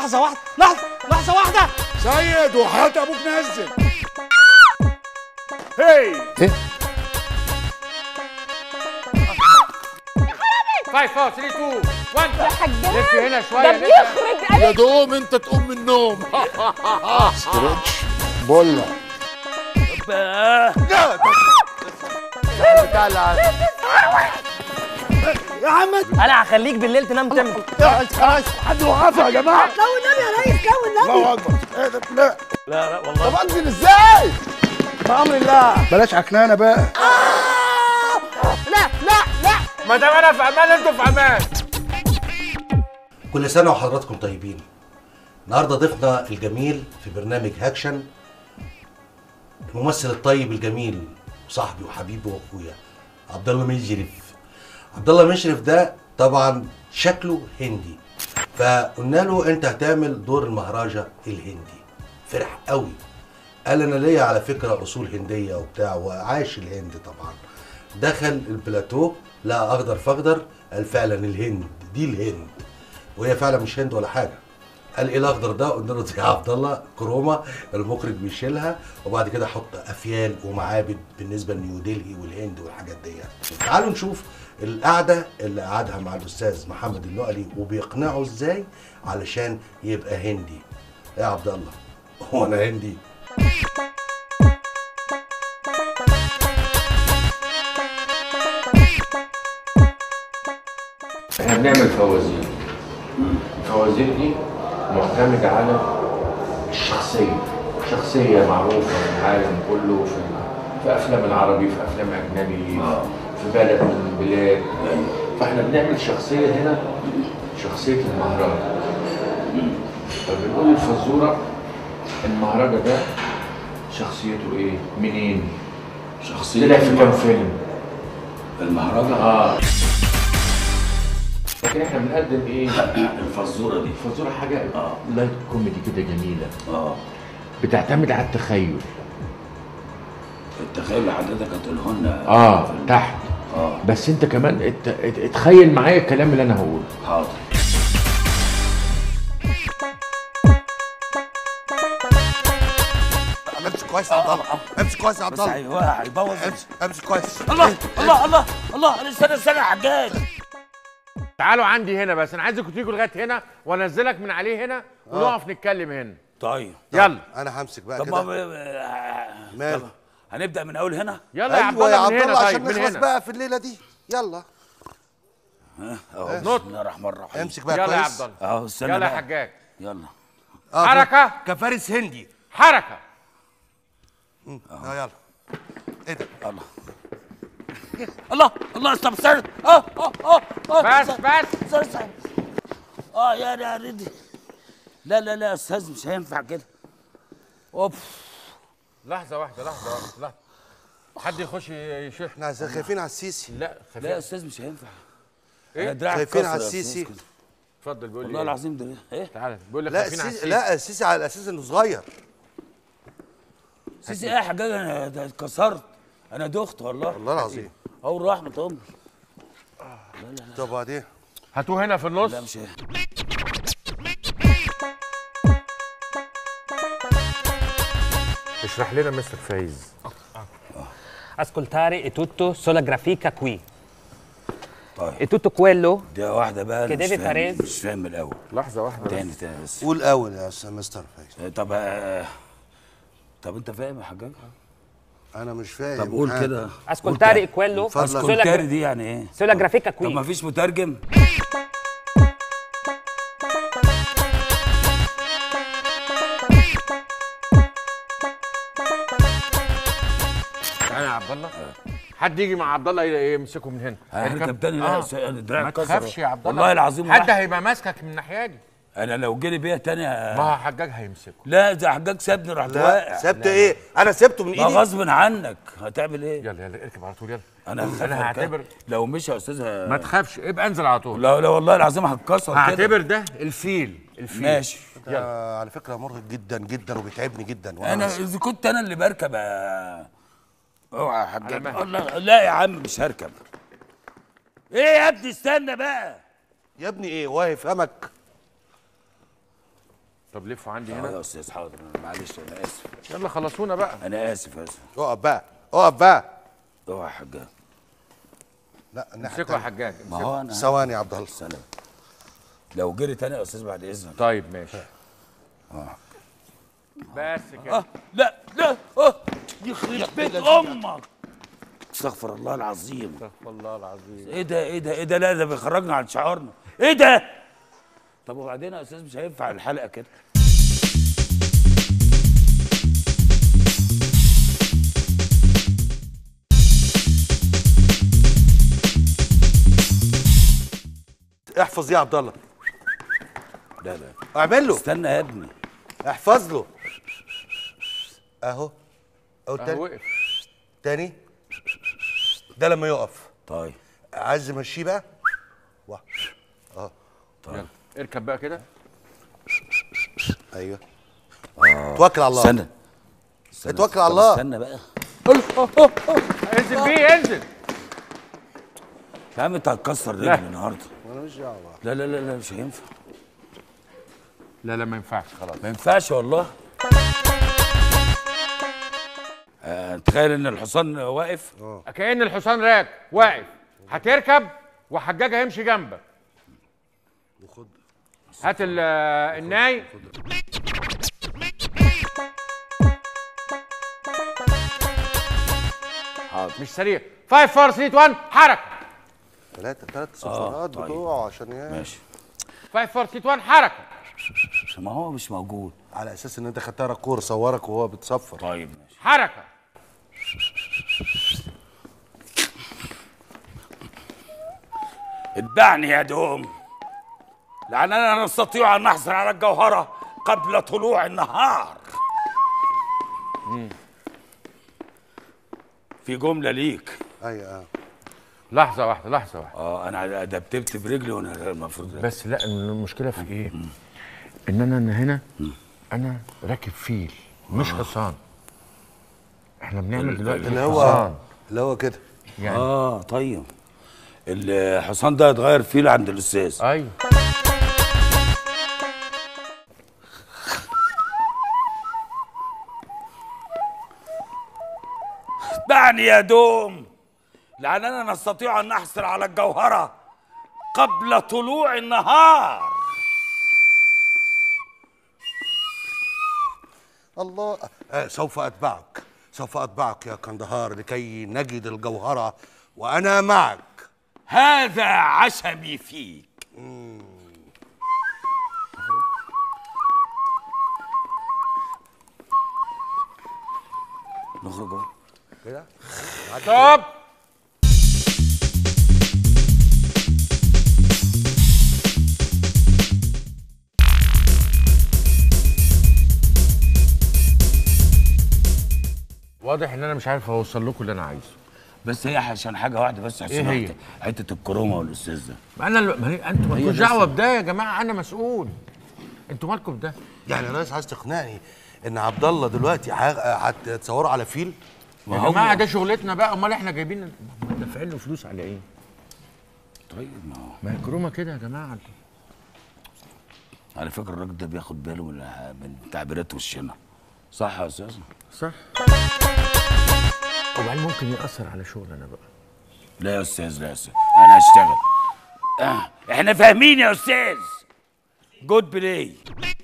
لحظه واحده لحظه لحظه واحده سيد وحياة ابوك نزل هي ايه 5 4 3 2 1 يا حجاج لف هنا شويه ده لف. بيخرج يا قلب دوم انت تقوم من النوم ستريتش بولا بتاع العسل يا عم انا هخليك بالليل تنام تمت خلاص حد وقفها يا جماعه لو النبي يا ريس لو النبي الله اكبر ايه ده لا لا لا والله طب انزل ازاي بامر الله بلاش عكنانه بقى لا لا لا ما دام انا في امان انتوا في امان كل سنة وحضراتكم طيبين النهاردة ضيفنا الجميل في برنامج هاكشن الممثل الطيب الجميل وصاحبي وحبيبي واخويا عبد الله مشرف عبد الله مشرف ده طبعا شكله هندي فقلنا له انت هتعمل دور المهرجة الهندي فرح قوي قال انا ليا على فكرة اصول هندية وبتاع وعايش الهند طبعا دخل البلاتو لقى اخضر فاخضر قال فعلا الهند دي الهند وهي فعلا مش هند ولا حاجه قال ايه الاخضر ده قلنا له دي عبد الله كروما المخرج بيشيلها وبعد كده حط افيال ومعابد بالنسبه لنيو دلهي والهند والحاجات دي تعالوا نشوف القعده اللي قعدها مع الاستاذ محمد اللؤلي وبيقنعه ازاي علشان يبقى هندي يا عبد الله هو انا هندي احنا بنعمل فوازير الفوازير دي معتمدة على الشخصية شخصية معروفة في العالم كله في, في أفلام العربي في أفلام أجنبي في بلد من البلاد فاحنا بنعمل شخصية هنا شخصية المهرجة فبنقول الفزورة المهرجة ده شخصيته ايه؟ منين؟ شخصية طلع في كام فيلم؟ المهرجة اه لكن احنا بنقدم ايه؟ الفزورة دي الفزورة حاجة آه. لايت كوميدي كده جميلة اه بتعتمد على التخيل التخيل اللي حضرتك هتقوله لنا اه تحت اه بس انت كمان ات... ات... اتخيل معايا الكلام اللي انا هقوله حاضر امسك كويس يا عبد الله امسك كويس يا عبد بس الله ايوه هيبوظ امسك امسك كويس الله الله الله الله انا استنى استنى يا حجاج تعالوا عندي هنا بس انا عايزكم تيجوا لغايه هنا وانزلك من عليه هنا ونقف نتكلم هنا طيب يلا انا همسك بقى طب ما كده ب- مال طب هنبدا من اول هنا يلا يا عبد ايوه يا الله عبد من هنا الله طيب عشان من نخلص هنا بقى في الليله دي يلا اهو نط. بسم الله الرحمن الرحيم امسك بقى يلا يا كويس عبد الله اهو استنى يلا يا بقى. حجاج يلا آه، حركه كفارس هندي حركه اه يلا ايه ده الله الله الله استنى استنى اه اه اه اه بس استنى، بس استنى استنى اه يا يا ريدي لا لا لا يا استاذ مش هينفع كده اوف لحظه واحده لحظه واحده لحظه حد يخش يشوف احنا خايفين على السيسي لا لا يا خفيف استاذ مش هينفع إيه؟ أنا دراعي خايفين على اتكسر يا السيسي أستاذ كده. اتفضل بيقول لي والله إيه؟ العظيم ده ايه تعالى بيقول لك لا خايفين على السيسي السيسي لا السيسي على اساس انه صغير سيسي ايه يا حجاج انا ده اتكسرت انا دخت والله والله العظيم اول رحمه امي طب وبعدين هاتوه هنا في النص لا مش هي. اشرح لنا مستر فايز ascoltare è tutto sulla grafica qui طيب è tutto quello دي واحده بقى أنا Che مش deve فاهم fare- مش فاهم من الاول لحظه واحده تاني تاني بس قول اول يا استاذ مستر فايز طب آه، طب انت فاهم يا حجاج انا مش فاهم طب قول ها. كده ascoltare quello فضلك. sulla, اسكولتاري دي يعني ايه sulla grafica طب qui ما فيش مترجم تعالى يا عبد الله حد يجي مع عبد الله يمسكه من هنا هركب تاني لا آه. يا أستاذ، انا دراعي ما اتكسر تخافش يا عبد الله والله العظيم حد واحد. هيبقى ماسكك من الناحيه دي انا لو جري بيا تاني ما ه- هو حجاج هيمسكه لا ده حجاج سابني رحت لا واقع سبت ايه انا سبته من ما ايدي غصب عنك هتعمل ايه يلا يلا اركب على طول يلا انا هخاف انا أركب. هعتبر لو مشي يا استاذ ه- ما تخافش ابقى انزل على طول لا لا والله العظيم هتكسر كده هعتبر ده الفيل الفيل ماشي آه على فكره مرهق جدا جدا وبيتعبني جدا وأنا انا بس- اذا كنت انا اللي بركب آه، اوعى يا حجاج مهلك. الله لا يا عم مش هركب ايه يا ابني استنى بقى يا ابني ايه واقف همك طب لفوا عندي اه هنا يا استاذ حاضر أنا معلش انا اسف يلا خلصونا بقى انا اسف اسف اقف بقى اقف بقى اوعى يا حاجه لا الناحيه امسكوا يا التانية. حجاج ما امسكوا. هو انا ثواني يا عبد الله سلام لو جري تاني يا استاذ بعد اذنك طيب ماشي بس كده اه لا لا اه يخرب بيت امك استغفر الله العظيم استغفر الله العظيم ايه ده ايه ده ايه ده لا ده بيخرجنا عن شعارنا ايه ده طب وبعدين يا استاذ مش هينفع الحلقه كده احفظ يا عبد الله لا لا اعمل له استنى يا ابني احفظ له اهو اهو اهو تاني وقف تاني ده لما يقف طيب عايز امشيه بقى واحد يلا اركب بقى كده ايوه توكل على الله استنى اتوكل على طب الله استنى بقى انزل بيه انزل يا عم انت هتكسر لا. رجلي النهارده انا مش دعوه لا لا لا لا مش هينفع لا لا ما ينفعش خلاص ما ينفعش والله آه، تخيل ان الحصان واقف كأن الحصان راك واقف هتركب وحجاج هيمشي جنبك هات ال- الناي حاضر مش سريع 5 4 3 2 1 حركه ثلاثة ثلاثة صفارات طيب. بتوعه عشان ي- ماشي 5 4 3 1 حركه ما هو مش موجود على اساس ان انت خدتها ركور صورك وهو بتصفر طيب ماشي حركه اتبعني يا دوم لأننا نستطيع أن نحصل على الجوهرة قبل طلوع النهار في جملة ليك ايوه اه لحظه واحده لحظه واحده اه انا دبدبت برجلي وانا المفروض بس لا المشكله في ايه ان انا أنا هنا انا راكب فيل مش حصان احنا بنعمل دلوقتي اللي هو حصان اللي هو كده يعني اه طيب الحصان ده اتغير فيه عند الاستاذ ايوه اتبعني يا دوم لأننا نستطيع أن نحصل على الجوهرة قبل طلوع النهار الله آه سوف اتبعك سوف اتبعك يا كندهار لكي نجد الجوهرة وانا معك هذا عشمي فيك نخرج أهو. كده طب واضح ان انا مش عارف اوصل لكم اللي انا عايزه بس هي عشان حاجه واحده بس عشان إيه هي؟ حتة- حته الكرومه والاستاذ ده ما انا ما هي- انتوا هي مالكوش بس- دعوه بده يا جماعه انا مسؤول انتوا مالكم بده يعني يا ريس عايز تقنعني ان عبد الله دلوقتي ه- هتصوره على فيل ما يا هو- جماعه ده شغلتنا بقى امال احنا جايبين دافعين له فلوس على ايه؟ طيب ما هو ما هي كرومه كده يا جماعه على فكره الراجل ده بياخد باله من من تعبيرات وشنا صح يا استاذ صح وبعدين ممكن ياثر على شغلنا بقى لا يا استاذ لا يا استاذ انا هشتغل آه. احنا فاهمين يا استاذ جود بلاي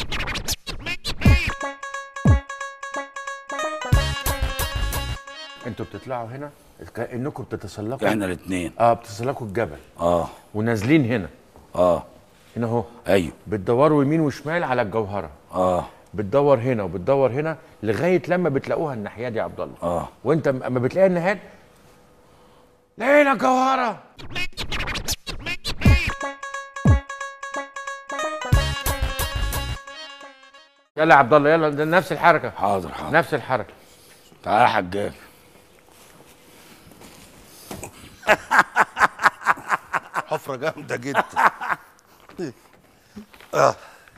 انتوا بتطلعوا هنا كانكم بتتسلقوا احنا الاثنين اه بتتسلقوا الجبل اه ونازلين هنا اه هنا اهو ايوه بتدوروا يمين وشمال على الجوهره اه بتدور هنا وبتدور هنا لغايه لما بتلاقوها الناحيه دي يا عبد الله اه وانت م- اما بتلاقي النهايه لقينا الجوهره يلا يا عبد الله يلا ده نفس الحركه حاضر حاضر نفس الحركه تعالى يا حجاج حفرة جامدة جدا اه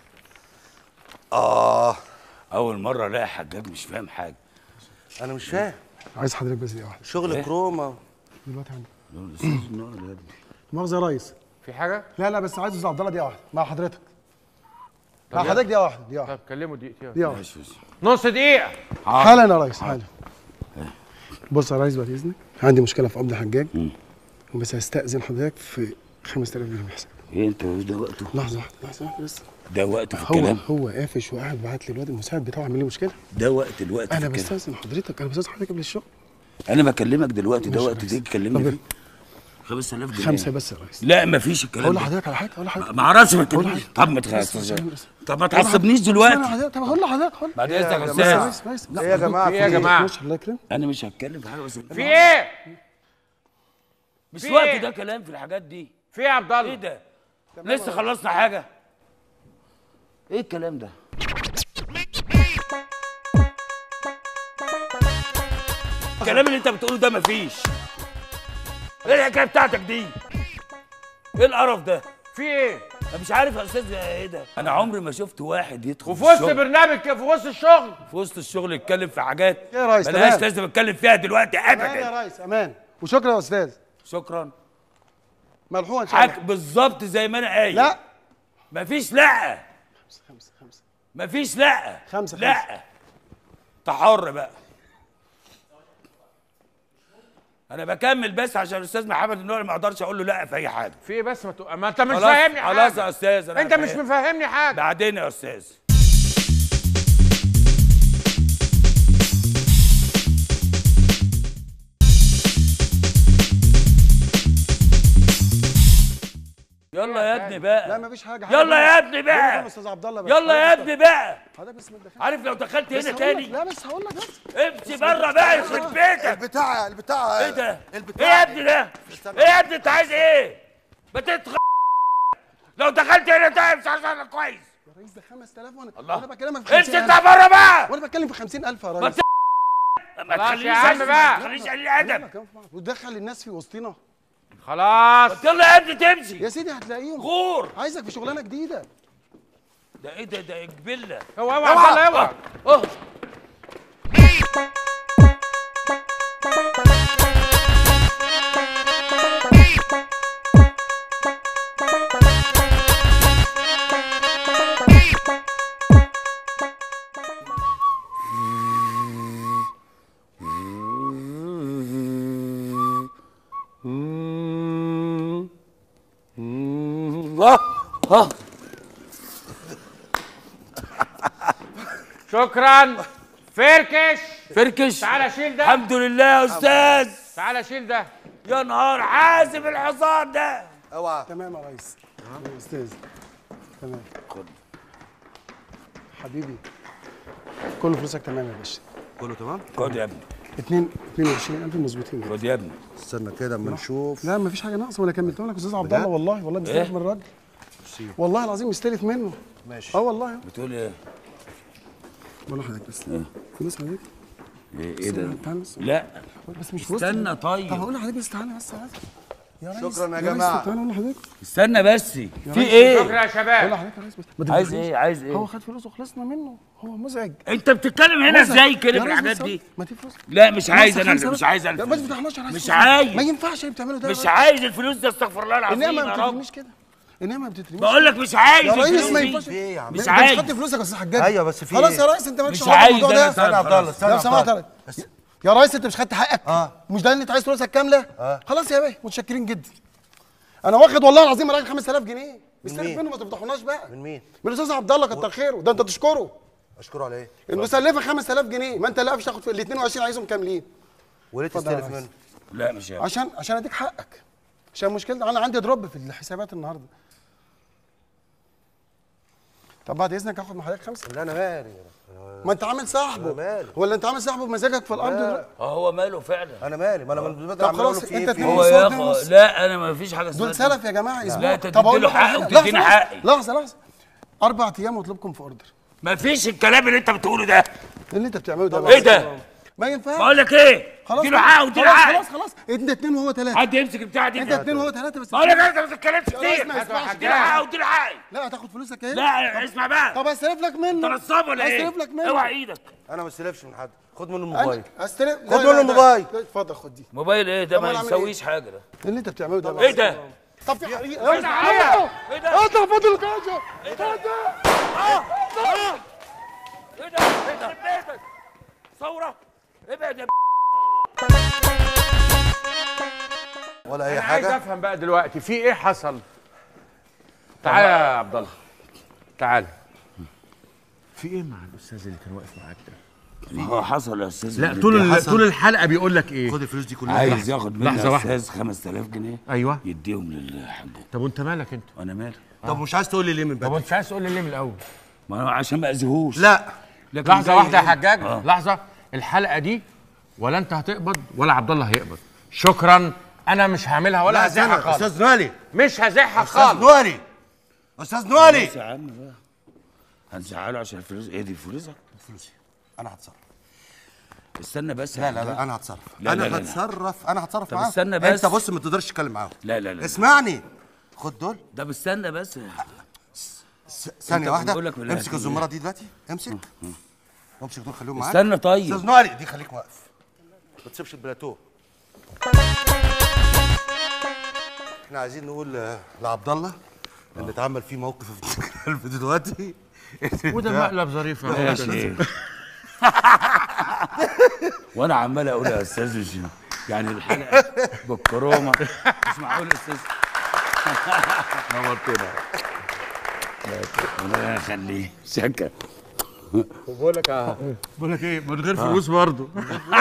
اه اول مره الاقي حجاج مش فاهم حاجه انا مش فاهم عايز حضرتك بس دقيقة واحدة شغل كروما دلوقتي عندي الاستاذ النار يا ابني مؤاخذة يا ريس في حاجه لا لا بس عايز استاذ عبد الله دقيقة واحدة مع حضرتك لا حضرتك دقيقه واحده دقيقه واحده طب كلمه دقيقتين دقيقه واحده نص دقيقه حالا يا ريس حالا بص يا ريس بعد اذنك عندي مشكله في قبض حجاج بس هستأذن حضرتك في 5000 جنيه بحساب ايه انت ده وقته لحظه واحده لحظه واحده بس ده وقته في هو الكلام هو قافش وقاعد بعت لي الواد المساعد بتاعه عامل لي مشكله ده وقت الوقت في انا الكلام بستأذن حضرتك انا بستأذن حضرتك قبل الشغل انا بكلمك دلوقتي ده ماشي يا وقت ريس. دي تكلمني طب فيه 5000 جنيه خمسه بس يا ريس لا مفيش الكلام اقول ده لحضرتك على حاجه اقول لحضرتك ما اعرفش ما أقول تكلمنيش لحضرتك- طب ما بس- تخافش بس- بس- طب ما تعصبنيش استنى دلوقتي حضرتك طب هقول لحضرتك هقول بعد إيه يا اذنك يا جماعة؟ استاذ ريس ريس لا ايه يا جماعه في ايه يا في جماعه ماشي الله يكرمك انا مش هتكلم في حاجه بس في ايه مش في وقت إيه؟ ده كلام في الحاجات دي في ايه يا عبد ايه الله ده لسه خلصنا حاجه ايه الكلام ده الكلام اللي انت بتقوله ده مفيش ايه الحكايه بتاعتك دي ايه القرف ده في ايه انا مش عارف يا استاذ ايه ده انا عمري ما شفت واحد يدخل وفي وسط الشغل- برنامج في وسط الشغل في وسط الشغل يتكلم في حاجات يا ريس، ملهاش تمام. لازم اتكلم فيها دلوقتي امان ابدا يا ريس امان وشكرا يا استاذ شكرا ملحوقه ان شاء الله حاج بالظبط زي ما انا قايل لا مفيش لا خمسه خمسه مفيش لا خمسة، لا انت حر بقى انا بكمل بس عشان الاستاذ محمد النور ما اقدرش اقول له لا في اي حاجه في ايه بس ما, تق... ما انت مش خلاص- فاهمني حاجه خلاص يا استاذ انا انت مش فاهم. مفهمني حاجه بعدين يا استاذ يلا يا ابني بقى لا مفيش حاجه يلا يا ابني بقى بقى استاذ عبد الله بس يلا يا ابني بقى حضرتك بس ما تدخلش عارف لو دخلت بس هنا هقول لك- تاني لا بس هقول لك بس امشي بره بقى يخرب بيتك البتاع البتاع ايه ده؟ البتاع ايه يا ابني ده؟ ايه يا ابني انت عايز ايه؟ ما تتخ لو دخلت هنا تاني مش عارف كويس يا ريس ده 5000 وانا الله. انا بكلمك في امشي 50000 انت بره بقى وانا بتكلم في 50000 يا ما ريس ت- ما خلاص تخلينيش يا عم أسمع، بقى. ما تخلينيش قليل يلا ادب كمان في بعض. وتدخل الناس في وسطنا خلاص يلا يا ابني تمشي يا سيدي هتلاقيهم غور عايزك في شغلانه جديده ده ايه ده ده جبله هو اوعى عبد الله اوعى اه اه اه شكرا فركش فركش تعالى شيل ده الحمد لله يا استاذ تعالى شيل ده يا نهار حازم الحصان ده اوعى تمام يا ريس يا استاذ تمام خد حبيبي كل فلوسك تمام يا باشا كله تمام خد يا ابني 2 22000 مظبوطين خد يا ابني استنى كده اما نشوف لا مفيش حاجه ناقصه وانا كملتهم لك يا استاذ عبد الله بجد؟ والله والله مستلف إيه؟ من الراجل والله العظيم مستلف منه ماشي اه والله بتقول ايه؟ والله حضرتك بس فلوس حضرتك ايه إيه ده تعالى بس لا بس مش فلوس استنى طب طيب هقول لحضرتك بس تعالى بس تعالى يا ريس شكراً يا ريس، جماعة. تعالى اقول لحضرتك استنى بس في شكرا ايه؟ يا اقول شباب لحضرتك يا ريس بس ما تديش عايز فلوس. ايه؟ عايز هو ايه؟ خد فلوس وخلصنا منه هو مزعج انت بتتكلم هنا مزعج. ازاي كده يا في ريس الحاجات بس دي؟ ما دي فلوس لا مش عايز خمسة انا خمسة مش بس. عايز لا الفلوس ما تفتحناش يا ريس مش فلوس. عايز. ما ينفعش اللي بتعمله ده يا مش ريس. عايز الفلوس ده استغفر الله العظيم انما ما يا رب بتترميش كده انما ما بتترميش بقول لك مش عايز يا ريس الفلوس ما دي. ينفعش في ايه يا عم مش انت عايز. مش حاطط فلوسك يا استاذ حجاج ايوه بس في خلاص ايه؟ يا ريس انت مالكش مش علاقة عايز بالموضوع انا ده استنى يا عبد الله استنى لو يا سمحت عبد يا ريس. يا ريس انت مش خدت حقك اه. مش ده اللي انت عايز فلوسك كامله اه. خلاص يا بيه متشكرين جدا انا واخد والله العظيم الراجل 5000 جنيه مستلف مين؟ منه ما تفضحوناش بقى من مين؟ من الاستاذ عبد الله كتر خيره ده انت تشكره اشكره على ايه؟ المسلفه 5000 جنيه ما انت لا مش تاخد في ال 22 عايزهم كاملين وليه اتفضل يا تستلف ريس. منه؟ لا مش عايز عشان عشان اديك حقك عشان مشكلة انا عندي دروب في الحسابات النهارده طب بعد اذنك هاخد مع حضرتك خمسه لا انا مالي ما انت عامل أنا صاحبه مالي. ولا انت عامل صاحبه بمزاجك في الارض دلوقتي اه هو ماله فعلا انا مالي ما انا من بدري طب عمال اقول خلاص، له في انت ايه في اتنين هو ايه ونص. يا اتنين اخو ونص. لا انا ما فيش حاجه دول اسمها سلف يا جماعه اسبوع لا، انت طب اقول تديله لك على حقه حاجة. وتديني لحظة، حقي. لحظه لحظه اربع ايام واطلبكم في اوردر ما فيش الكلام اللي انت بتقوله ده اللي انت بتعمله ده ايه ده؟ ما ينفعش بقول لك ايه؟ خلاص اديله حقه واديله خلاص حقه خلاص خلاص انت اتنين وهو ثلاثه حد يمسك البتاعه دي انت اتنين وهو ثلاثه بس بقول لك انت ما تتكلمش يا ريس كتير ما يسمعش اديله حقه واديله حقي لا هتاخد فلوسك ايه لا اسمع بقى طب هستلف لك منه انت نصاب ولا ايه؟ هستلف لك منه اوعى ايدك انا ما استلفش من حد خد منه أنا الموبايل هستلف خد منه الموبايل. اتفضل خد دي موبايل ايه ده طب ما أنا أعمل يسويش حاجه ده اللي انت بتعمله ده ايه ده؟ طب في حريق ايه ده ايه ده اطلع فاضل الكاشة ايه ده ايه ده ايه ده بيتك ثوره ابعد يا ولا اي انا عايز حاجه افهم بقى دلوقتي في ايه حصل تعالى يا عبد الله تعالى في ايه مع الاستاذ اللي كان واقف معاك ده ما هو حصل يا استاذ لا وليد. طول ال- حصل. طول الحلقه بيقول لك ايه خد الفلوس دي كلها عايز ياخد مني لحظة واحدة. استاذ 5000 جنيه ايوه يديهم للحاج طب وانت مالك انت وانا مالي طب مش عايز تقول لي ليه من طب بدري وانت مش عايز تقول لي ليه من الاول ما هو عشان ما اذيهوش لا لكن لحظه زي واحده يا إيه؟ حجاج آه. لحظه الحلقه دي ولا انت هتقبض ولا عبد الله هيقبض شكرا انا مش هعملها ولا لا هزعها استنى خالص استاذ نوالي مش هزعها استاذ خالص نوالي استاذ نوالي بس يا عم بقى هنزعله عشان الفلوس ايه دي فلوسك فلوسي انا هتصرف استنى بس لا لا لا انا هتصرف لا، انا لا، لا، لا. هتصرف انا هتصرف طب معاهم استنى بس. انت بص ما تقدرش تتكلم معاهم لا لا لا اسمعني خد دول ده استنى بس س- ثانيه واحده بقول لك بالله امسك كده. الزماره دي دلوقتي امسك امسك دول خليهم معاك استنى طيب استاذ نوالي دي خليك واقف ما تسيبش البلاتو احنا عايزين نقول آه، لعبد الله ان اتعمل فيه موقف في الفيديو دلوقتي وده مقلب ظريف يا راجل. ماشي وانا عمال اقول يا استاذ وش- يعني الحلقه بالكرومه مش معقول يا استاذ نورتنا ربنا يخليه شكا بقول لك بقول لك ايه من غير فلوس برضه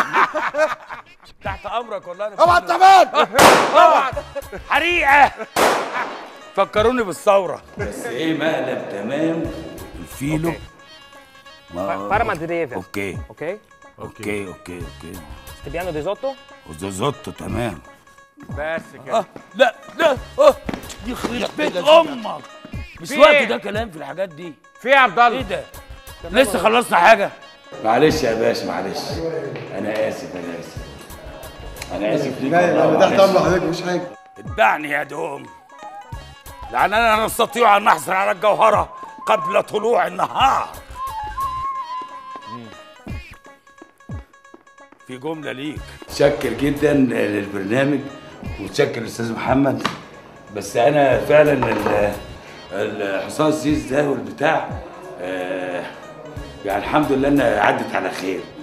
تحت امرك والله انا اوعى التعبان حريقه فكروني بالثوره بس ايه مقلب تمام الفيلو ما- Parma di neve. اوكي Ok? اوكي اوكي اوكي Stibiano di sotto? وزوزوتو تمام بس كده لا لا اه يخرب بيت امك مش في وقت إيه؟ ده كلام في الحاجات دي في إيه يا عبد ايه الله ده لسه خلصنا حاجه معلش يا باشا معلش انا اسف انا اسف انا اسف ليك والله، تحت معلش. امر حضرتك مش حاجه اتبعني يا دوم لأننا نستطيع أن نحصل على الجوهرة قبل طلوع النهار في جملة ليك شكر جدا للبرنامج وتشكر الاستاذ محمد بس انا فعلا ال- الحصان السيس ده والبتاع آه، يعني الحمد لله انها عدت على خير